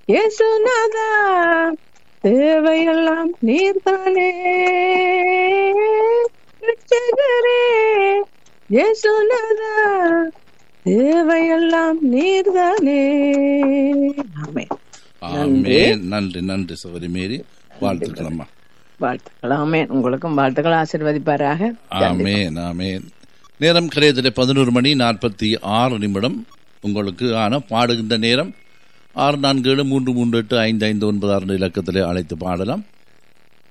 இயேசுநாதா தேவையெல்லாம் நீர்தானே ரட்சகரே இயேசுநாதா தேவையெல்லாம் நீர்தானே ஆமென் ஆமே நன்றி நன்றி சகோதரி மேரி வாழ்த்துக்கள் அம்மா வாழ்த்துக்கள் ஆமென் உங்களுக்கும் வாழ்த்துக்கள் ஆசீர்வதிப்பாராக ஆமேன் ஆமேன் நேரம் கிரயத்திலே பதினோரு மணி நாற்பத்தி ஆறு நிமிடம் உங்களுக்கு ஆன பாடுகின்ற நேரம் ஆறு நான்கு ஏழு மூன்று மூன்று எட்டு ஐந்து ஐந்து ஒன்பது ஆறு இலக்கத்திலே அழைத்து பாடலாம்